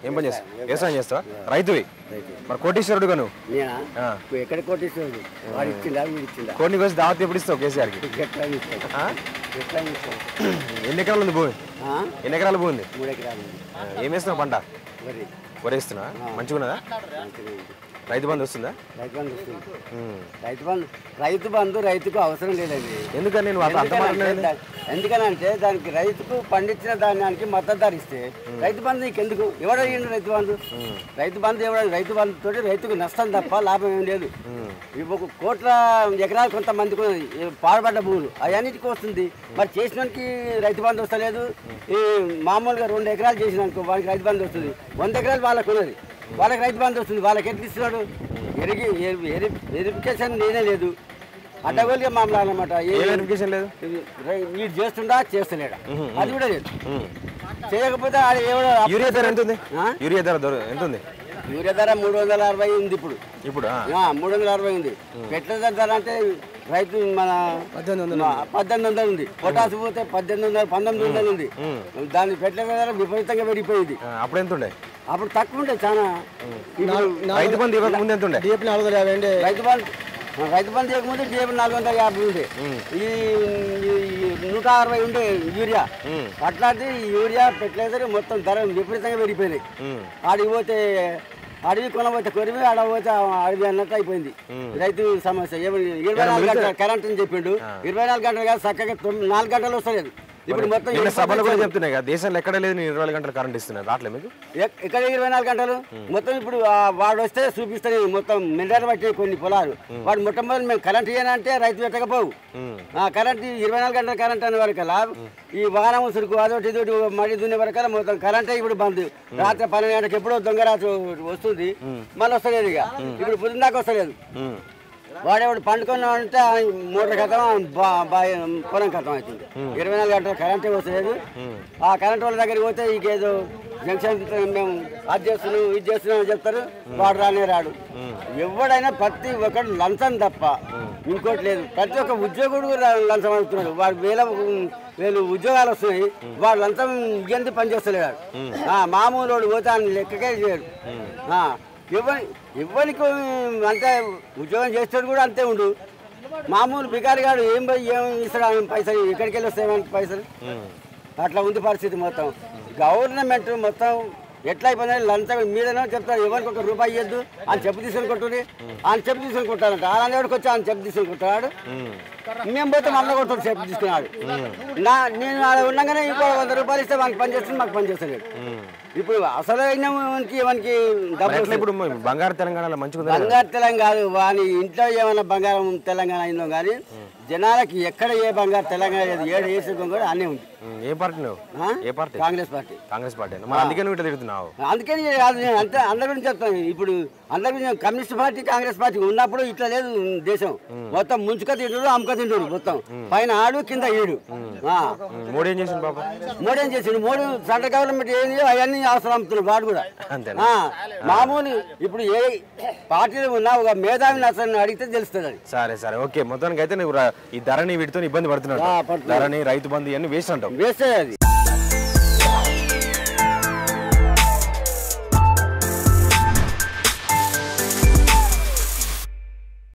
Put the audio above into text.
ఏం పని చేస్తావు వ్యవసాయం చేస్తావా రైతువి మరి కోటీశ్వరుడుగా నువ్వు నేనా ఆ. ఇప్పుడు ఎక్కడ కొట్టేసేవాడు వాడు ఇచ్చిందా వీడు ఇచ్చిందా కోడిని కోసి దావత్ ఎప్పుడు ఇస్తావు కేసీఆర్కి ఎట్లా ఇస్తాడు ఆ? ఎట్లా ఇస్తాడు ఎన్ని ఎకరాలు ఉంది భూమి ఆ? ఎన్ని ఎకరాల భూమి ఉంది మూడు ఎకరాలు ఉంది ఆ, ఏం వేస్తున్నావు పంట వరి వరేస్తున్నా మంచిగా ఉన్నదా మంచిగా ఉంది. రైతు బంధు వస్తుందా రైతు బంధు వస్తుంది ఉమ్. రైతు బంధు రైతు బంధు రైతుకు అవసరం లేదండి ఎందుకని నేను అంత అంత మాట ఎందుకనంటే అన్నాను? దా- ఎందుకనంటే దానికి రైతుకు పండించిన ధాన్యానికి మద్దతు ధర ఇస్తే రైతు బంధు నీకు ఎందుకు ఎవడు అయ్యిండు రైతు బంధు రైతు బంధు ఎవడ రైతు బంధు తోటి రైతుకు నష్టం తప్ప లాభం ఏం లేదు ఇప్పుడు ఒక కోట్ల ఎకరాలు కొంతమందికి ఉన్నది. ఈ పాడుపడ్డ భూములు అవన్నిటికి వస్తుంది మరి చేసినానికి రైతు బంధు వస్తలేదు ఈ మామూలుగా రెండు ఎకరాలు చేసినానికి వానికి రైతు బంధు వస్తుంది వంద ఎకరాలు వాళ్ళకు ఉన్నది వాళ్ళకి రైతు బంధు వస్తుంది వాళ్ళకి ఎట్లా ఇస్తున్నాడు ఎరిగి వెరిఫికేషన్ నేనే లేదు అడ్డగోలుగా మామూలు అనమాట ఏ వెరిఫికేషన్ లేదు వీడు చేస్తుండా చేస్తలేడా అది కూడా లేదు ఉమ్. చేయకపోతే ఆడ ఎవడో యూరియా ధర ఎంత ఉంది ఆ? యూరియా ధర దొర- ఎంత ఉంది యూరియా ధర మూడు వందల అరవై ఉంది ఇప్పుడు ఇప్పుడు ఆ. ఆ, మూడు వందల అరవై ఉంది పెట్రోల్ ధర అంటే రైతు మన మా పద్దెనిమిది వందలు ఉంది పొటాసు పోతే పద్దెనిమిది వందలు పంతొమ్మిది వందలు ఉంది దాని పెట్రోల్ ధర విపరీతంగా పెరిగిపోయింది ఆ, అప్పుడు ఎంత ఉండే అప్పుడు తక్కువ ఉండే చాలా ఇప్పుడు రైతు బంధు ఇవ్వక ముందు ఎంత ఉండే డిఎపి నాలుగు వందల యాభై అండి రైతు బంధు రైతు బంధు చేయకముందు డిఎపి నాలుగు వందల యాభై ఉండే ఈ ఈ నూట అరవై ఉండే యూరియా అట్లాంటి యూరియా ఫెర్టిలైజర్ మొత్తం ధర విపరీతంగా పెరిగిపోయినాయి ఉమ్. ఆడికి పోతే అడవి కొనబోతే కొరివి ఆడ పోతే అడవి అన్నట్టు అయిపోయింది రైతు సమస్య ఏమని ఇరవై నాలుగు గంటల కరెంట్ అని చెప్పిండు ఇరవై నాలుగు గంటలు కాదు చక్కగా తొమ్మిది నాలుగు గంటలు వస్తలేదు ఇప్పుడు మొత్తం నిన్న ఎన్ని సభలో కూడా గంటలు? చెప్తున్నాయి కదా దేశంలో ఎక్కడ లేదు నేను ఇరవై నాలుగు గంటలు కరెంట్ ఇస్తున్నాను రావట్లేదు మీకు ఎక్- ఎక్కడ ఇరవై నాలుగు గంటలు మొత్తం ఇప్పుడు ఆ వాడు వస్తే చూపిస్తాను మొత్తం మిల్లర్ బట్టి కొన్ని పొలాలు వాడు మొట్టమొదటి మేము కరెంట్ ఇయ్యనంటే రైతు పెట్టకపోవు ఆ కరెంట్ ఇరవై నాలుగు గంటల కరెంట్ అనే వరకల్లా ఈ వాహనం ఉసురుకు అదొకటి ఇదొకటి మడి దున్నే వరకల్లా మొత్తం కరెంటే ఇప్పుడు బంద్ రాత్రి పన్నెండు గంటలకు ఎప్పుడో దొంగ రాత్రి వస్తుంది మళ్ళీ వస్తలేదు ఇక ఇప్పుడు పొద్దున్న దాకా వస్తలేదు ఉమ్. వాడేవాడు పండుకున్నా అంటే ఆ మోటార్ కథం బా బాయ్ పొలం కథం అవుతుంది ఇరవై నాలుగు గంటల కరెంటే వస్తలేదు ఆ కరెంట్ వాళ్ళ దగ్గరికి పోతే ఇంకేదో జంక్షన్ మేము అది చేస్తున్నాం ఇది చేస్తున్నాం అని చెప్తారు వాడు రానే రాడు ఎవడైనా ప్రతి ఒక్కడు లంచం తప్ప ఇంకోటి లేదు ప్రతి ఒక్క ఉద్యోగుడు కూడా లంచం అడుగుతున్నాడు వాడు వేల వేలు ఉద్యోగాలు వస్తున్నాయి వాడు లంచం ఇయ్యంది పని చేస్తలేడు ఆ, మామూలు వాడు పోతే ఆయన లెక్కకే చేయడు ఆ, ఎవరి ఎవరికి అంటే ఉద్యోగం చేస్తాడు కూడా అంతే ఉండు మామూలు బికారిగాడు ఏం పోయి ఏం ఇస్తాడు ఆయన పైసలు ఎక్కడికి వెళ్ళి వస్తాయి మనకి పైసలు అట్లా ఉంది పరిస్థితి మొత్తం గవర్నమెంట్ మొత్తం ఎట్లా అయిపోయింది లంచం మీదనే చెప్తారు ఎవరికి ఒక రూపాయి ఇవ్వద్దు అని చెప్పు తీసుకొని కొట్టుని ఆయన చెప్పు తీసుకొని కొట్టారంట అలాంటి వచ్చి ఆయన చెప్పు తీసుకొని కొట్టాడు మేము పోతే మమ్మల్ని కొట్టాడు చెప్పు తీసుకున్నాడు నా నేను ఆడ ఉండగానే ఇంకో వంద రూపాయలు ఇస్తే వానికి పని చేస్తుంది మాకు పని చేస్తలేడు ఇప్పుడు అసలైన వానికి వానికి డబ్బులు ఎట్లా ఇప్పుడు మ- బంగారు తెలంగాణలో మంచిగా ఉందా లేదా? బంగారు తెలంగాణ కాదు వాని ఇంట్లో ఏమైనా బంగారం తెలంగాణ అయిందో కానీ జనాలకి ఎక్కడ ఏ బంగారు తెలంగాణ లేదు ఏడు వేసే కూడా అన్నీ ఉంది ఉమ్, ఏ పార్టీ నువ్వు ఆ? ఏ party Congress party Congress party మరి అందుకే నువ్వు ఇట్లా తిడుతున్నావు అందుకని కాదు నేను అంతే అందరి గురించి చెప్తాను ఇప్పుడు అందరి గురించి కమ్యూనిస్ట్ పార్టీ కాంగ్రెస్ పార్టీ ఉన్నప్పుడు ఇట్లా లేదు దేశం మొత్తం ముంచుక తింటారు అమ్ముక తింటారు మొత్తం పైన ఆడు కింద ఈడు ఆ. ఉమ్, మోడీ ఏం చేసిండు పాప మోడీ ఏం చేసిండు మోడీ సెంట్రల్ గవర్నమెంట్ ఏంది అవన్నీ అవసరం అమ్ముతున్నాడు వాడు కూడా అంతేనా ఆ, మామూలు ఇప్పుడు ఏ పార్టీలో ఉన్నా ఒక మేధావిని అసలు అడిగితే తెలుస్తుంది అది సరే సరే ఓకే మొత్తానికి అయితే నువ్వు రా- ఈ ధరని వీటితో ఇబ్బంది పడుతున్నావు ఆ, పడుతున్నా. ధరని రైతు బంధు ఇవన్నీ వేస్ట్ అంటావు వేస్తే అది